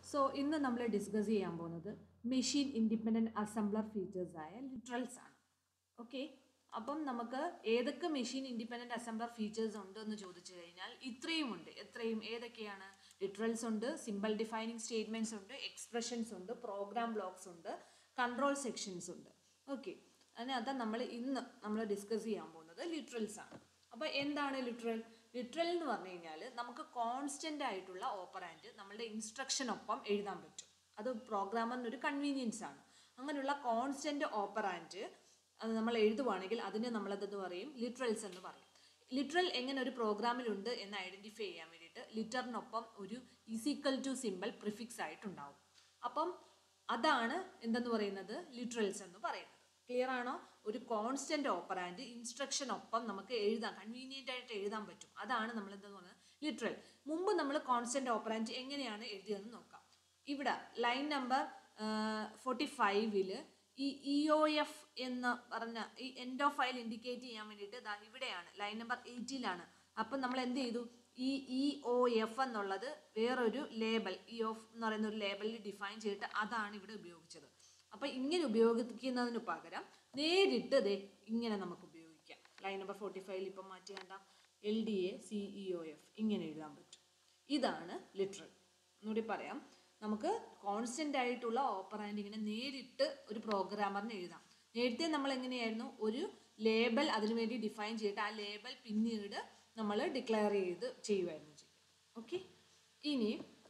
so ഇന്ന് നമ്മൾ discuss ചെയ്യാൻ പോകുന്നത് മെഷീൻ ഇൻഡിപെൻഡൻറ്റ് അസംബ്ലർ ഫീച്ചേഴ്സ് ആയ ലിറ്ററൽസ് ആണ് ഓക്കെ അപ്പം നമുക്ക് ഏതൊക്കെ മെഷീൻ ഇൻഡിപെൻഡൻറ്റ് അസംബ്ലർ ഫീച്ചേഴ്സ് ഉണ്ട് എന്ന് ചോദിച്ചു കഴിഞ്ഞാൽ ഇത്രയും ഉണ്ട് എത്രയും ഏതൊക്കെയാണ് ലിറ്ററൽസ് ഉണ്ട് സിമ്പിൾ ഡിഫൈനിങ് സ്റ്റേറ്റ്മെൻറ്റ്സ് ഉണ്ട് എക്സ്പ്രഷൻസ് ഉണ്ട് പ്രോഗ്രാം ബ്ലോക്സ് ഉണ്ട് കൺട്രോൾ സെക്ഷൻസ് ഉണ്ട് ഓക്കെ അതിനകത്ത് നമ്മൾ ഇന്ന് നമ്മൾ ഡിസ്കസ് ചെയ്യാൻ പോകുന്നത് ലിറ്ററൽസ് ആണ് അപ്പോൾ എന്താണ് ലിറ്ററൽ ലിറ്ററൽ എന്ന് പറഞ്ഞു കഴിഞ്ഞാൽ നമുക്ക് കോൺസ്റ്റൻ്റ് ആയിട്ടുള്ള ഓപ്പറാൻഡ് നമ്മളുടെ ഇൻസ്ട്രക്ഷനൊപ്പം എഴുതാൻ പറ്റും അത് പ്രോഗ്രാമറിന് ഒരു കൺവീനിയൻസ് ആണ് അങ്ങനെയുള്ള കോൺസ്റ്റൻ്റ് ഓപ്പറാൻഡ് അത് നമ്മൾ എഴുതുവാണെങ്കിൽ അതിനെ നമ്മളതെന്ന് പറയും ലിറ്ററൽസ് എന്ന് പറയും ലിറ്ററൽ എങ്ങനെ ഒരു പ്രോഗ്രാമിലുണ്ട് എന്ന് ഐഡൻറ്റിഫൈ ചെയ്യാൻ വേണ്ടിയിട്ട് ലിറ്ററിനൊപ്പം ഒരു ഈസിക്കൽ ടു സിമ്പിൾ പ്രിഫിക്സ് ആയിട്ടുണ്ടാവും അപ്പം അതാണ് എന്തെന്ന് പറയുന്നത് ലിറ്ററൽസ് എന്ന് പറയുന്നത് ക്ലിയർ ആണോ ഒരു കോൺസ്റ്റന്റ് ഓപ്പറാൻഡ് ഇൻസ്ട്രക്ഷൻ ഒപ്പം നമുക്ക് എഴുതാം കൺവീനിയൻ്റ് ആയിട്ട് എഴുതാൻ പറ്റും അതാണ് നമ്മൾ എന്താന്ന് പറയുന്നത് ലിറ്ററൽ മുമ്പ് നമ്മൾ കോൺസ്റ്റന്റ് ഓപ്പറാൻഡ് എങ്ങനെയാണ് എഴുതിയതെന്ന് നോക്കാം ഇവിടെ ലൈൻ നമ്പർ ഫോർട്ടി ഫൈവില് ഈ ഇ ഒ എഫ് എന്ന് പറഞ്ഞ ഈ എൻഡ് ഓഫ് ഫയൽ ഇൻഡിക്കേറ്റ് ചെയ്യാൻ വേണ്ടിയിട്ട് ദാ ഇവിടെയാണ് ലൈൻ നമ്പർ എയ്റ്റിലാണ് അപ്പം നമ്മൾ എന്ത് ചെയ്തു ഈ ഇ ഒ എഫ് എന്നുള്ളത് വേറൊരു ലേബൽ ഇ ഓഫ് എന്ന് പറയുന്ന ഒരു ലേബലിൽ ഡിഫൈൻ ചെയ്തിട്ട് അതാണ് ഇവിടെ ഉപയോഗിച്ചത് അപ്പം ഇങ്ങനെ ഉപയോഗിക്കുന്നതിന് പകരം നേരിട്ട് ദേ ഇങ്ങനെ നമുക്ക് ഉപയോഗിക്കാം ലൈൻ നമ്പർ ഫോർട്ടി ഫൈവിൽ ഇപ്പം മാറ്റി കണ്ട L D A C E O F ഇങ്ങനെ എഴുതാൻ പറ്റും ഇതാണ് ലിറ്ററൽ ഒന്നുകൂടി പറയാം നമുക്ക് കോൺസ്റ്റന്റ് ആയിട്ടുള്ള ഓപ്പറാൻഡ് ഇങ്ങനെ നേരിട്ട് ഒരു പ്രോഗ്രാമറിന് എഴുതാം നേരത്തെ നമ്മൾ എങ്ങനെയായിരുന്നു ഒരു ലേബൽ അതിനുവേണ്ടി ഡിഫൈൻ ചെയ്തിട്ട് ആ ലേബൽ പിന്നീട് നമ്മൾ ഡിക്ലെയർ ചെയ്ത് ചെയ്യുമായിരുന്നു ചെയ്യുക ഓക്കെ ഇനി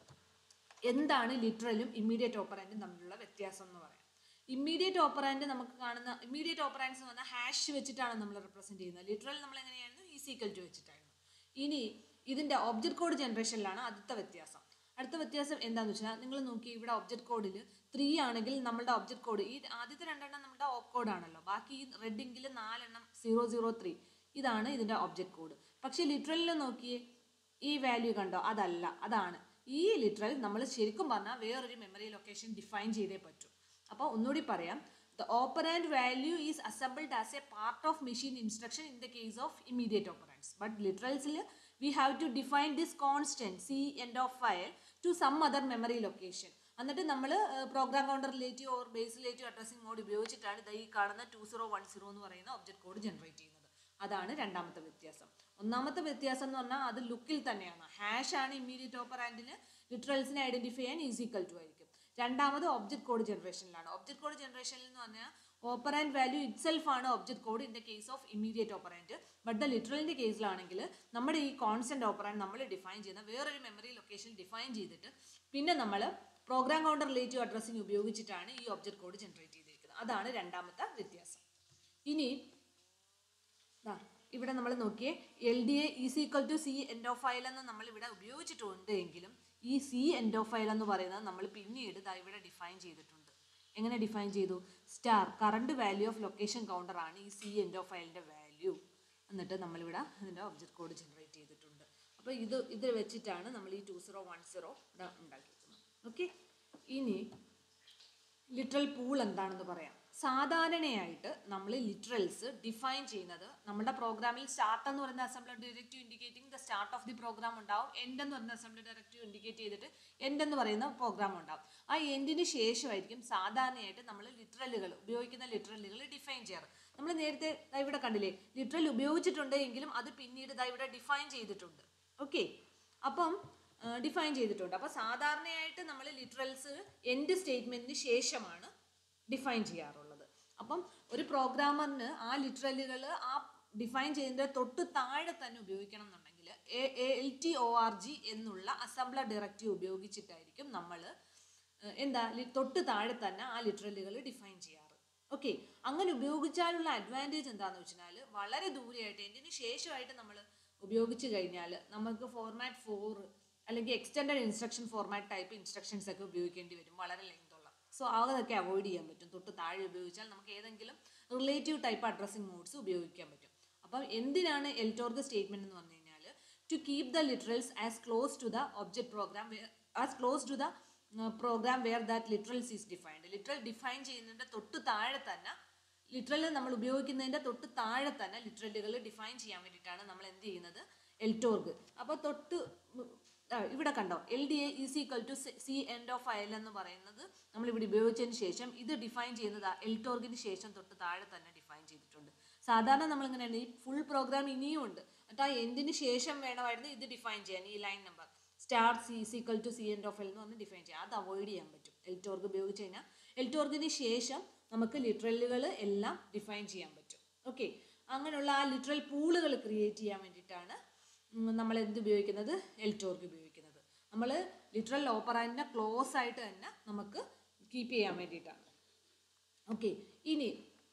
എന്താണ് ലിറ്ററലും ഇമ്മീഡിയറ്റ് ഓപ്പറാൻഡും തമ്മിലുള്ള വ്യത്യാസം എന്ന് പറയാം ഇമ്മീഡിയറ്റ് ഓപ്പറാൻഡ് നമുക്ക് കാണുന്ന ഇമ്മീഡിയറ്റ് ഓപ്പറാൻഡ്സ് എന്ന് പറഞ്ഞാൽ ഹാഷ് വെച്ചിട്ടാണ് നമ്മൾ റെപ്രസെൻറ്റ് ചെയ്യുന്നത് ലിറ്ററൽ നമ്മൾ എങ്ങനെയായിരുന്നു ഈസിക്കൽ ടു വെച്ചിട്ടായിരുന്നു ഇനി ഇതിൻ്റെ ഒബ്ജക്ട് കോഡ് ജനറേഷനിലാണ് അടുത്ത വ്യത്യാസം അടുത്ത വ്യത്യാസം എന്താണെന്ന് വെച്ചാൽ നിങ്ങൾ നോക്കി ഇവിടെ ഒബ്ജക്ട് കോഡിൽ ത്രീ ആണെങ്കിൽ നമ്മുടെ ഒബ്ജക്ട് കോഡ് ഈ ആദ്യത്തെ രണ്ടെണ്ണം നമ്മുടെ ഓപ്പ് കോഡ് ആണല്ലോ ബാക്കി ഈ റെഡിങ്കിൽ നാലെണ്ണം സീറോ സീറോ ത്രീ ഇതാണ് ഇതിൻ്റെ ഒബ്ജക്ട് കോഡ് പക്ഷേ ലിറ്ററലിൽ നോക്കിയേ ഈ വാല്യൂ കണ്ടോ അതല്ല അതാണ് ഈ ലിറ്ററൽ നമ്മൾ ശരിക്കും പറഞ്ഞാൽ വേറൊരു മെമ്മറി ലൊക്കേഷൻ ഡിഫൈൻ ചെയ്തേ പറ്റൂ അപ്പോൾ ഒന്നുകൂടി പറയാം the operand value is assembled as a part of machine instruction in the case of immediate operands but ലിറ്ററൽസിൽ we have to define this constant C end of file to some other memory location എന്നിട്ട് നമ്മൾ program counter relative or base relative addressing mode ഉപയോഗിച്ചിട്ടാണ് ഇത് ഈ കാണുന്ന to zero one zero എന്ന് പറയുന്ന object code generate ചെയ്യുന്നത് അതാണ് രണ്ടാമത്തെ വ്യത്യാസം ഒന്നാമത്തെ വ്യത്യാസം എന്ന് പറഞ്ഞാൽ അത് ലുക്കിൽ തന്നെയാണ് ഹാഷ് ആണ് ഇമ്മീഡിയറ്റ് ഓപ്പറാൻഡിന് ലിറ്ററൽസിനെ ഐഡന്റിഫൈ ചെയ്യാൻ ഈസിക്കൽ ടു ആയിരിക്കും രണ്ടാമത് ഒബ്ജക്ട് കോഡ് ജനറേഷനിലാണ് ഒബ്ജക്ട് കോഡ് ജനറേഷനിൽ എന്ന് പറഞ്ഞാൽ ഓപ്പറാൻഡ് വാല്യൂ ഇറ്റ് സെൽഫ് ആണ് object code in the case of immediate operand but the ലിറ്ററലിൻ്റെ കേസിലാണെങ്കിൽ നമ്മുടെ ഈ കോൺസ്റ്റന്റ് ഓപ്പറാൻഡ് നമ്മൾ ഡിഫൈൻ ചെയ്യുന്ന വേറൊരു മെമ്മറി ലൊക്കേഷൻ ഡിഫൈൻ ചെയ്തിട്ട് പിന്നെ നമ്മൾ പ്രോഗ്രാം കൗണ്ടർ റിലേറ്റീവ് അഡ്രസ്സിംഗ് ഉപയോഗിച്ചിട്ടാണ് ഈ ഒബ്ജക്ട് കോഡ് ജനറേറ്റ് ചെയ്തിരിക്കുന്നത് അതാണ് രണ്ടാമത്തെ വ്യത്യാസം ഇനി ദാ ഇവിടെ നമ്മൾ നോക്കിയേ L D A is equal to C end of file എന്ന് നമ്മൾ ഇവിടെ ഉപയോഗിച്ചിട്ടുണ്ട് എങ്കിലും ഈ സി എൻഡ് ഓഫ് ഫയൽ എന്ന് പറയുന്നത് നമ്മൾ പിന്നീട് ദാ ഇവിടെ ഡിഫൈൻ ചെയ്തിട്ടുണ്ട് എങ്ങനെ ഡിഫൈൻ ചെയ്തു star current value of location counter ആണ് ഈ സി എൻഡ് ഓഫ് ഫയലിൻ്റെ വാല്യൂ എന്നിട്ട് നമ്മളിവിടെ അതിൻ്റെ ഒബ്ജക്ട് കോഡ് ജനറേറ്റ് ചെയ്തിട്ടുണ്ട് അപ്പോൾ ഇത് ഇത് വെച്ചിട്ടാണ് നമ്മൾ ഈ ടു സീറോ വൺ സീറോ ഇവിടെ ഉണ്ടാക്കിയിരിക്കുന്നത് ഓക്കെ ഇനി ലിറ്ററൽ പൂൾ എന്താണെന്ന് പറയാം സാധാരണയായിട്ട് നമ്മൾ ലിറ്ററൽസ് ഡിഫൈൻ ചെയ്യുന്നത് നമ്മുടെ പ്രോഗ്രാമിൽ സ്റ്റാർട്ട് എന്ന് പറയുന്ന assembler directive indicating the start of the program ഉണ്ടാവും എൻഡ് എന്ന് പറയുന്ന അസംബ്ലർ ഡയറക്റ്റീവ് ഇൻഡിക്കേറ്റ് ചെയ്തിട്ട് എൻഡ് എന്ന് പറയുന്ന പ്രോഗ്രാം ഉണ്ടാവും ആ എൻഡിന് ശേഷമായിരിക്കും സാധാരണയായിട്ട് നമ്മൾ ലിറ്ററലുകൾ ഉപയോഗിക്കുന്ന ലിറ്ററലുകൾ ഡിഫൈൻ ചെയ്യാറ് നമ്മൾ നേരത്തെ ദാ ഇവിടെ കണ്ടില്ലേ ലിറ്ററൽ ഉപയോഗിച്ചിട്ടുണ്ട് എങ്കിലും അത് പിന്നീട് ദാ ഇവിടെ ഡിഫൈൻ ചെയ്തിട്ടുണ്ട് ഓക്കെ അപ്പം ഡിഫൈൻ ചെയ്തിട്ടുണ്ട് അപ്പോൾ സാധാരണയായിട്ട് നമ്മൾ ലിറ്ററൽസ് എൻഡ് സ്റ്റേറ്റ്മെൻറ്റിന് ശേഷമാണ് ഡിഫൈൻ ചെയ്യാറുള്ളത് അപ്പം ഒരു പ്രോഗ്രാമറിന് ആ ലിറ്ററലുകൾ ആ ഡിഫൈൻ ചെയ്യുന്നതിൻ്റെ തൊട്ട് താഴെ തന്നെ ഉപയോഗിക്കണം എന്നുണ്ടെങ്കിൽ L T O R G എന്നുള്ള അസംബ്ലർ ഡയറക്റ്റീവ് ഉപയോഗിച്ചിട്ടായിരിക്കും നമ്മൾ എന്താ തൊട്ട് താഴെ തന്നെ ആ ലിറ്ററലുകൾ ഡിഫൈൻ ചെയ്യാറ് ഓക്കെ അങ്ങനെ ഉപയോഗിച്ചാലുള്ള അഡ്വാൻറ്റേജ് എന്താണെന്ന് വെച്ചാൽ വളരെ ദൂരെയായിട്ട് എന്തിനു ശേഷമായിട്ട് നമ്മൾ ഉപയോഗിച്ച് കഴിഞ്ഞാൽ നമുക്ക് ഫോർമാറ്റ് ഫോർ അല്ലെങ്കിൽ extended instruction format type instructions ഒക്കെ ഉപയോഗിക്കേണ്ടി വരും വളരെ ലെങ്ത് ഉള്ള സോ അതൊക്കെ അവോയ്ഡ് ചെയ്യാൻ പറ്റും തൊട്ട് താഴെ ഉപയോഗിച്ചാൽ നമുക്ക് ഏതെങ്കിലും റിലേറ്റീവ് ടൈപ്പ് അഡ്രസ്സിംഗ് മോഡ്സ് ഉപയോഗിക്കാൻ പറ്റും അപ്പം എന്തിനാണ് എൽറ്റോർഗ് സ്റ്റേറ്റ്മെന്റ് എന്ന് പറഞ്ഞു കഴിഞ്ഞാൽ to keep the literals as close to the object program as close to the program where that literals is defined literal define ചെയ്യുന്നതിൻ്റെ തൊട്ട് താഴെ തന്നെ ലിറ്ററൽ നമ്മൾ ഉപയോഗിക്കുന്നതിൻ്റെ തൊട്ട് താഴെ തന്നെ ലിറ്ററലുകൾ ഡിഫൈൻ ചെയ്യാൻ വേണ്ടിയിട്ടാണ് നമ്മൾ എന്ത് ചെയ്യുന്നത് എൽറ്റോർഗ് അപ്പോൾ തൊട്ട് ആ, ഇവിടെ കണ്ടോ L D A is equal to C end of അയൽ എന്ന് പറയുന്നത് നമ്മൾ ഇവിടെ ഉപയോഗിച്ചതിന് ശേഷം ഇത് ഡിഫൈൻ ചെയ്യുന്നത് എൽ ടോർഗിന് ശേഷം തൊട്ട് താഴെ തന്നെ ഡിഫൈൻ ചെയ്തിട്ടുണ്ട് സാധാരണ നമ്മൾ ഇങ്ങനെയാണ് ഈ ഫുൾ പ്രോഗ്രാം ഇനിയും ഉണ്ട് എന്നിട്ട് ആ എൻഡിന് ശേഷം വേണമായിരുന്നു ഇത് ഡിഫൈൻ ചെയ്യാൻ ഈ line number star C equal to C end of L എന്ന് പറഞ്ഞ് ഡിഫൈൻ ചെയ്യാം അത് അവോയ്ഡ് ചെയ്യാൻ പറ്റും എൽ ടോർഗ് ഉപയോഗിച്ച് കഴിഞ്ഞാൽ എൽ ടോർഗിന് ശേഷം നമുക്ക് ലിറ്ററലുകൾ എല്ലാം ഡിഫൈൻ ചെയ്യാൻ പറ്റും ഓക്കെ അങ്ങനെയുള്ള ആ ലിറ്ററൽ പൂളുകൾ ക്രിയേറ്റ് ചെയ്യാൻ വേണ്ടിയിട്ടാണ് ഉം, നമ്മൾ എന്ത് ഉപയോഗിക്കുന്നത് എൽ ടോർഗ് ഉപയോഗിക്കുന്നത് നമ്മൾ ലിറ്ററൽ ഓപ്പറാൻഡിനെ ക്ലോസ് ആയിട്ട് തന്നെ നമുക്ക് കീപ്പ് ചെയ്യാൻ വേണ്ടിയിട്ടാണ് ഓക്കെ ഇനി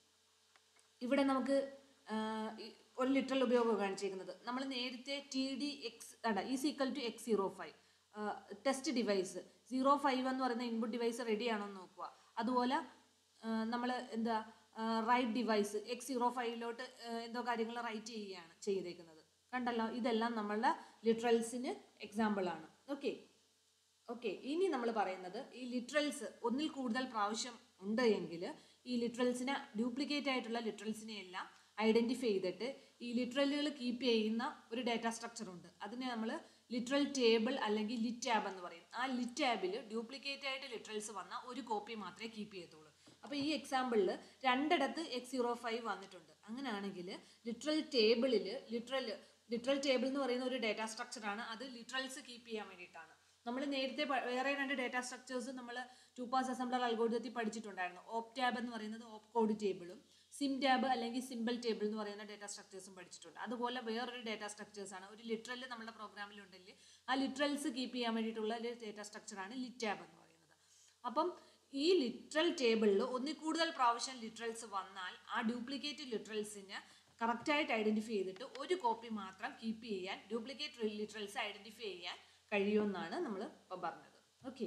ഇവിടെ നമുക്ക് ആ, ഈ ഒരു ലിറ്ററൽ ഉപയോഗം കാണിച്ചിരിക്കുന്നത് നമ്മൾ നേരത്തെ ടി ഡി എക്സ് അല്ല is equal to X zero five test device zero five എന്ന് പറയുന്ന ഇൻപുട്ട് ഡിവൈസ് റെഡി ആണോ എന്ന് നോക്കുക അതുപോലെ നമ്മൾ എന്താ റൈറ്റ് ഡിവൈസ് എക്സ് സീറോ ഫൈവിലോട്ട് എന്തോ കാര്യങ്ങൾ റൈറ്റ് ചെയ്യുകയാണ് ചെയ്തേക്കുന്നത് കണ്ടല്ലോ ഇതെല്ലാം നമ്മളുടെ ലിറ്ററൽസിന് എക്സാമ്പിൾ ആണ് ഓക്കെ ഓക്കെ ഇനി നമ്മൾ പറയുന്നത് ഈ ലിറ്ററൽസ് ഒന്നിൽ കൂടുതൽ പ്രാവശ്യം ഉണ്ട് എങ്കിൽ ഈ ലിറ്ററൽസിനെ ഡ്യൂപ്ലിക്കേറ്റ് ആയിട്ടുള്ള ലിറ്ററൽസിനെ എല്ലാം ഐഡന്റിഫൈ ചെയ്തിട്ട് ഈ ലിറ്ററലുകൾ കീപ്പ് ചെയ്യുന്ന ഒരു ഡാറ്റ സ്ട്രക്ചർ ഉണ്ട് അതിനെ നമ്മൾ ലിറ്ററൽ ടേബിൾ അല്ലെങ്കിൽ ലിറ്റ് ടാബ് എന്ന് പറയും ആ ലിറ്റ് ടാബിൽ ഡ്യൂപ്ലിക്കേറ്റ് ആയിട്ട് ലിറ്ററൽസ് വന്ന ഒരു കോപ്പി മാത്രമേ കീപ്പ് ചെയ്യത്തുള്ളൂ അപ്പോൾ ഈ എക്സാമ്പിളിൽ രണ്ടിടത്ത് എക്സ് സീറോ ഫൈവ് വന്നിട്ടുണ്ട് അങ്ങനെയാണെങ്കിൽ ലിറ്ററൽ ടേബിളിൽ ലിറ്ററൽ ലിറ്ററൽ ടേബിൾ എന്ന് പറയുന്ന ഒരു ഡാറ്റ സ്ട്രക്ചറാണ് അത് ലിറ്ററൽസ് കീപ്പ് ചെയ്യാൻ വേണ്ടിയിട്ടാണ് നമ്മൾ നേരത്തെ പ- വേറെ രണ്ട് ഡാറ്റ സ്ട്രക്ചേഴ്സ് നമ്മൾ ടു പാസ് അസംബ്ലർ അൽഗോരിതത്തിൽ പഠിച്ചിട്ടുണ്ടായിരുന്നു ഓപ്പ് ടാബ് എന്ന് പറയുന്നത് ഓപ്പ് കോഡ് ടേബിളും സിം ടാബ് അല്ലെങ്കിൽ സിമ്പിൾ ടേബിൾ എന്ന് പറയുന്ന ഡാറ്റ സ്ട്രക്ചേഴ്സും പഠിച്ചിട്ടുണ്ട് അതുപോലെ വേറൊരു ഡാറ്റ സ്ട്രക്ചേഴ്സ് ആണ് ഒരു ലിറ്ററൽ നമ്മുടെ പ്രോഗ്രാമിൽ ഉണ്ടെങ്കിൽ ആ ലിറ്ററൽസ് കീപ്പ് ചെയ്യാൻ വേണ്ടിയിട്ടുള്ള ഒരു ഡാറ്റ സ്ട്രക്ചറാണ് ലിറ്റ് ടാബ് എന്ന് പറയുന്നത് അപ്പം ഈ ലിറ്ററൽ ടേബിളിൽ ഒന്നിൽ കൂടുതൽ പ്രാവശ്യം ലിറ്ററൽസ് വന്നാൽ ആ ഡ്യൂപ്ലിക്കേറ്റ് ലിറ്ററൽസിന് കറക്റ്റായിട്ട് ഐഡന്റിഫൈ ചെയ്തിട്ട് ഒരു കോപ്പി മാത്രം കീപ്പ് ചെയ്യാൻ ഡ്യൂപ്ലിക്കേറ്റ് ലിറ്ററൽസ് ഐഡന്റിഫൈ ചെയ്യാൻ കഴിയുമെന്നാണ് നമ്മൾ ഇപ്പം പറഞ്ഞത് ഓക്കെ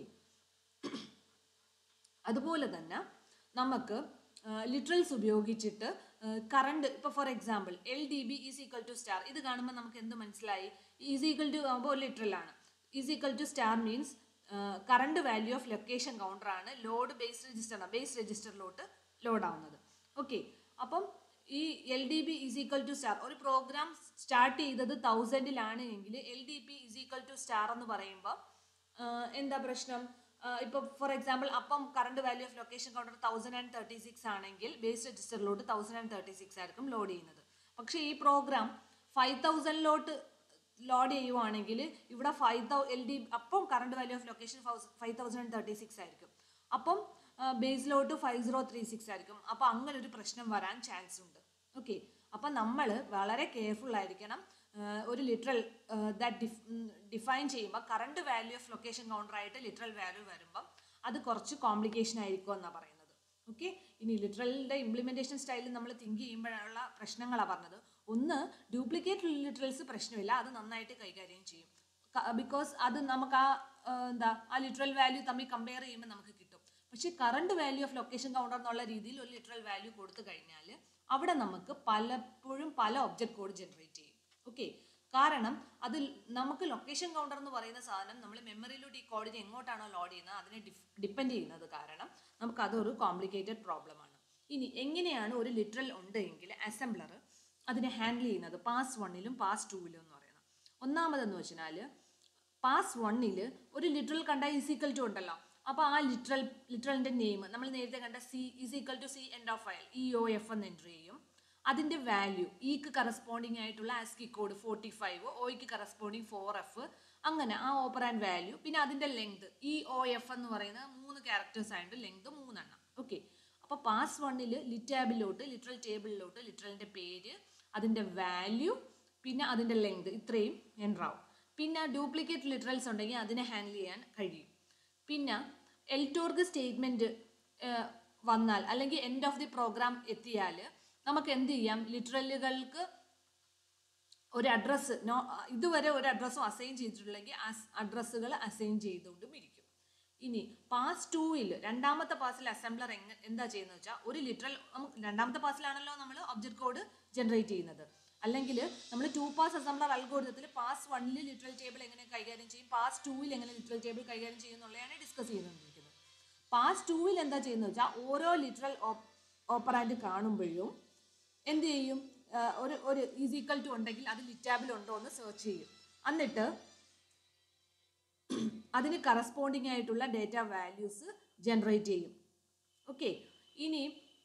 അതുപോലെ തന്നെ നമുക്ക് ലിറ്ററൽസ് ഉപയോഗിച്ചിട്ട് കറണ്ട് ഇപ്പോൾ for example L D B is equal to star ഇത് കാണുമ്പോൾ നമുക്ക് എന്ത് മനസ്സിലായി ഈസ് ഈക്വൽ ടു ആകുമ്പോൾ ഒരു ലിറ്ററൽ ആണ് is equal to star means current value of location counter ആണ് ലോഡ് ബേസ് രജിസ്റ്റർ ബേസ് രജിസ്റ്ററിലോട്ട് ലോഡ് ആവുന്നത് ഓക്കെ അപ്പം ഈ L D B is equal to star ഒരു പ്രോഗ്രാം സ്റ്റാർട്ട് ചെയ്തത് തൗസൻഡിലാണ് എങ്കിൽ L D P is equal to star എന്ന് പറയുമ്പോൾ ആഹ് എന്താ പ്രശ്നം ആഹ് ഇപ്പൊ ഫോർ എക്സാമ്പിൾ അപ്പം current value of location counter thousand and thirty six ആണെങ്കിൽ ബേസ് രജിസ്റ്ററിലോട്ട് തൗസൻഡ് ആൻഡ് തേർട്ടി സിക്സ് ആയിരിക്കും ലോഡ് ചെയ്യുന്നത് പക്ഷേ ഈ പ്രോഗ്രാം ഫൈവ് തൗസൻഡിലോട്ട് ലോഡ് ചെയ്യുവാണെങ്കിൽ ഇവിടെ ഫൈവ് തൗ എൽ ഡി അപ്പം current value of location five thousand and thirty six ആയിരിക്കും അപ്പം ബേസിലോട്ട് ഫൈവ് സീറോ ത്രീ സിക്സ് ആയിരിക്കും അപ്പം അങ്ങനെ ഒരു പ്രശ്നം വരാൻ ചാൻസ് ഉണ്ട് ഓക്കെ അപ്പം നമ്മൾ വളരെ കെയർഫുൾ ആയിരിക്കണം ആഹ് ഒരു ലിറ്ററൽ ദാറ്റ് ഡിഫൈൻ ചെയ്യുമ്പോൾ current value of location counter ആയിട്ട് ലിറ്ററൽ വാല്യൂ വരുമ്പം അത് കുറച്ച് കോംപ്ലിക്കേഷൻ ആയിരിക്കും എന്നാണ് പറയുന്നത് ഓക്കെ ഇനി ലിറ്ററലിൻ്റെ ഇംപ്ലിമെൻറ്റേഷൻ സ്റ്റൈലിൽ നമ്മൾ തിങ്ക് ചെയ്യുമ്പോഴുള്ള പ്രശ്നങ്ങളാണ് പറഞ്ഞത് ഒന്ന് ഡ്യൂപ്ലിക്കേറ്റ് ലിറ്ററൽസ് പ്രശ്നമില്ല അത് നന്നായിട്ട് കൈകാര്യം ചെയ്യും ബിക്കോസ് അത് നമുക്ക് ആ ആ, എന്താ ആ ലിറ്ററൽ വാല്യൂ തമ്മിൽ കമ്പയർ ചെയ്യുമ്പോൾ നമുക്ക് കിട്ടും പക്ഷേ current value of location counter എന്നുള്ള രീതിയിൽ ഒരു ലിറ്ററൽ വാല്യൂ കൊടുത്തു കഴിഞ്ഞാൽ അവിടെ നമുക്ക് പലപ്പോഴും പല ഒബ്ജക്റ്റ് കോഡ് ജനറേറ്റ് ചെയ്യും ഓക്കെ കാരണം അത് നമുക്ക് ലൊക്കേഷൻ കൗണ്ടർ എന്ന് പറയുന്ന സാധനം നമ്മൾ മെമ്മറിയിലോട്ട് ഈ കോഡിനെ എങ്ങോട്ടാണോ ലോഡ് ചെയ്യുന്നത് അതിനെ ഡിപ്പെൻഡ് ചെയ്യുന്നത് കാരണം നമുക്ക് അതൊരു കോംപ്ലിക്കേറ്റഡ് പ്രോബ്ലമാണ് ഇനി എങ്ങനെയാണ് ഒരു ലിറ്ററൽ ഉണ്ട് എങ്കിൽ അസംബ്ലർ അതിനെ ഹാൻഡിൽ ചെയ്യുന്നത് പാസ് വണ്ണിലും പാസ് ടൂവിലും എന്ന് പറയുന്നത് ഒന്നാമതെന്ന് വെച്ചാൽ പാസ് വണ്ണിൽ ഒരു ലിറ്ററൽ കണ്ട ഈസിക്കൽ ടു ഉണ്ടല്ലോ അപ്പോൾ ആ ലിറ്ററൽ ലിറ്ററലിൻ്റെ നെയിം നമ്മൾ നേരത്തെ കണ്ട സി ഈസിക്കൽ to C end of file E O F എന്ന് എൻ്റർ ചെയ്യും അതിൻ്റെ വാല്യൂ ഇക്ക് കറസ്പോണ്ടിങ് ആയിട്ടുള്ള ആസ്കി കോഡ് ഫോർട്ടി ഫൈവ് ഒയ്ക്ക് കറസ്പോണ്ടിങ് ഫോർ എഫ് അങ്ങനെ ആ ഓപ്പറാൻഡ് വാല്യൂ പിന്നെ അതിൻ്റെ ലെങ്ത് ഇ ഒ എഫ് എന്ന് പറയുന്ന മൂന്ന് ക്യാരക്ടേഴ്സ് ആയിട്ട് ലെങ്ത് മൂന്നെണ്ണം ഓക്കെ അപ്പോൾ പാസ് വണ്ണിൽ ലിറ്റാബിലോട്ട് ലിറ്ററൽ ടേബിളിലോട്ട് ലിറ്ററലിൻ്റെ പേര് അതിൻ്റെ വാല്യൂ പിന്നെ അതിൻ്റെ ലെങ്ത് ഇത്രയും എൻ്റർ ആവും പിന്നെ ഡ്യൂപ്ലിക്കേറ്റ് ലിറ്ററൽസ് ഉണ്ടെങ്കിൽ അതിനെ ഹാൻഡിൽ ചെയ്യാൻ കഴിയും പിന്നെ എൽറ്റോർഗ് സ്റ്റേറ്റ്മെൻറ്റ് വന്നാൽ അല്ലെങ്കിൽ എൻഡ് ഓഫ് ദി പ്രോഗ്രാം എത്തിയാൽ നമുക്ക് എന്ത് ചെയ്യാം ലിറ്ററലുകൾക്ക് ഒരു അഡ്രസ്സ് നോ ഇതുവരെ ഒരു അഡ്രസ്സും അസൈൻ ചെയ്തിട്ടുണ്ടെങ്കിൽ അഡ്രസ്സുകൾ അസൈൻ ചെയ്തുകൊണ്ടും ഇരിക്കും ഇനി പാസ് ടൂവിൽ രണ്ടാമത്തെ പാസിൽ അസംബ്ലർ എങ്ങ എന്താ ചെയ്യുന്നത് വെച്ചാൽ ഒരു ലിറ്ററൽ നമുക്ക് രണ്ടാമത്തെ പാസിലാണല്ലോ നമ്മൾ ഒബ്ജക്ട് കോഡ് ജനറേറ്റ് ചെയ്യുന്നത് അല്ലെങ്കിൽ നമ്മൾ ടു പാസ് അസംബ്ലർ അൽഗോരിതത്തിൽ പാസ് വണ്ണിൽ ലിറ്ററൽ ടേബിൾ എങ്ങനെ കൈകാര്യം ചെയ്യും പാസ് ടൂവിൽ എങ്ങനെ ലിറ്ററൽ ടേബിൾ കൈകാര്യം ചെയ്യും എന്നുള്ളതാണ് ഡിസ്കസ് ചെയ്തുകൊണ്ടിരിക്കുന്നത് പാസ് ടൂവിൽ എന്താ ചെയ്യുന്നത് വെച്ചാൽ ഓരോ ലിറ്ററൽ ഓപ്പറാൻഡ് കാണുമ്പോഴും എന്ത് ചെയ്യും ആ, ഒരു ഒരു ഈസിക്കൽ ടു ഉണ്ടെങ്കിൽ അത് ലിറ്റാബിൽ ഉണ്ടോ എന്ന് സെർച്ച് ചെയ്യും എന്നിട്ട് അതിന് കറസ്പോണ്ടിങ് ആയിട്ടുള്ള ഡേറ്റ വാല്യൂസ് ജനറേറ്റ് ചെയ്യും ഓക്കെ ഇനി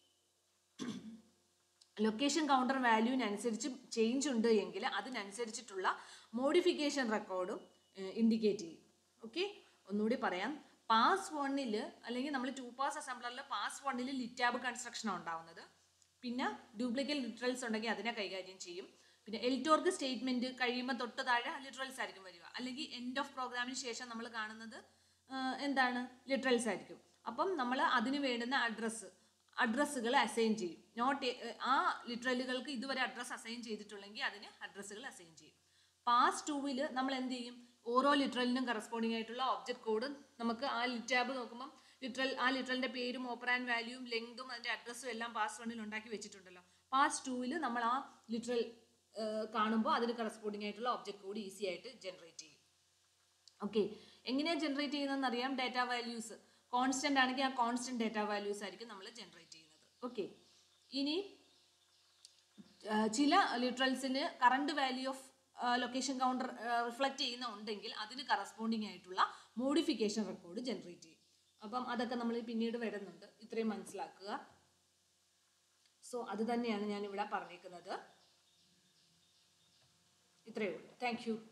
ലൊക്കേഷൻ കൗണ്ടർ വാല്യൂവിനനുസരിച്ച് ചേഞ്ച് ഉണ്ട് എങ്കിൽ അതിനനുസരിച്ചിട്ടുള്ള മോഡിഫിക്കേഷൻ റെക്കോർഡും ഇൻഡിക്കേറ്റ് ചെയ്യും ഓക്കെ ഒന്നുകൂടി പറയാം പാസ് വണ്ണിൽ അല്ലെങ്കിൽ നമ്മൾ ടു പാസ് അസംബ്ലറിൽ പാസ് വണ്ണിൽ ലിറ്റാബ് കൺസ്ട്രക്ഷനാണ് ഉണ്ടാവുന്നത് പിന്നെ ഡ്യൂപ്ലിക്കേറ്റ് ലിറ്ററൽസ് ഉണ്ടെങ്കിൽ അതിനെ കൈകാര്യം ചെയ്യും പിന്നെ എൽറ്റോർക്ക് സ്റ്റേറ്റ്മെന്റ് കഴിയുമ്പോൾ തൊട്ട് താഴെ ലിറ്ററൽസ് ആയിരിക്കും വരിക അല്ലെങ്കിൽ എൻഡ് ഓഫ് പ്രോഗ്രാമിന് ശേഷം നമ്മൾ കാണുന്നത് ആ, എന്താണ് ലിറ്ററൽസ് ആയിരിക്കും അപ്പം നമ്മൾ അതിന് വേണ്ടുന്ന അഡ്രസ്സ് അഡ്രസ്സുകൾ അസൈൻ ചെയ്യും നോട്ട് ആ ലിറ്ററലുകൾക്ക് ഇതുവരെ അഡ്രസ്സ് അസൈൻ ചെയ്തിട്ടുണ്ടെങ്കിൽ അതിന് അഡ്രസ്സുകൾ അസൈൻ ചെയ്യും പാസ് ടൂവിൽ നമ്മൾ എന്ത് ചെയ്യും ഓരോ ലിറ്ററലിനും കറസ്പോണ്ടിങ് ആയിട്ടുള്ള ഒബ്ജക്ട് കോഡ് നമുക്ക് ആ ലിറ്റാബ് നോക്കുമ്പം ലിറ്ററൽ ആ ലിറ്ററലിന്റെ പേരും ഓപ്പറാൻ വാല്യൂവും ലെങ്തും അതിന്റെ അഡ്രസ്സും എല്ലാം പാസ് വണ്ണിൽ ഉണ്ടാക്കി വെച്ചിട്ടുണ്ടല്ലോ പാസ് ടൂവിൽ നമ്മൾ ആ ലിറ്ററൽ കാണുമ്പോൾ അതിന് കറസ്പോണ്ടിങ് ആയിട്ടുള്ള ഒബ്ജക്ട് കോഡ് ഈസി ആയിട്ട് ജനറേറ്റ് ചെയ്യും ഓക്കെ എങ്ങനെയാണ് ജനറേറ്റ് ചെയ്യുന്നതെന്ന് അറിയാം ഡാറ്റ വാല്യൂസ് കോൺസ്റ്റന്റ് ആണെങ്കിൽ ആ കോൺസ്റ്റന്റ് ഡാറ്റ വാല്യൂസ് ആയിരിക്കും നമ്മൾ ജനറേറ്റ് ചെയ്യുന്നത് ഓക്കെ ഇനി ആ, ചില ലിറ്ററൽസിന് current value of location counter reflect ചെയ്യുന്ന ഉണ്ടെങ്കിൽ അതിന് കറസ്പോണ്ടിങ് ആയിട്ടുള്ള മോഡിഫിക്കേഷൻ റെക്കോർഡ് ജനറേറ്റ് ചെയ്യും അപ്പം അതൊക്കെ നമ്മൾ പിന്നീട് വരുന്നുണ്ട് ഇത്രയും മനസ്സിലാക്കുക സോ അത് തന്നെയാണ് ഞാൻ ഇവിടെ പറഞ്ഞേക്കുന്നത് ഇത്രയേ ഉള്ളൂ താങ്ക് യു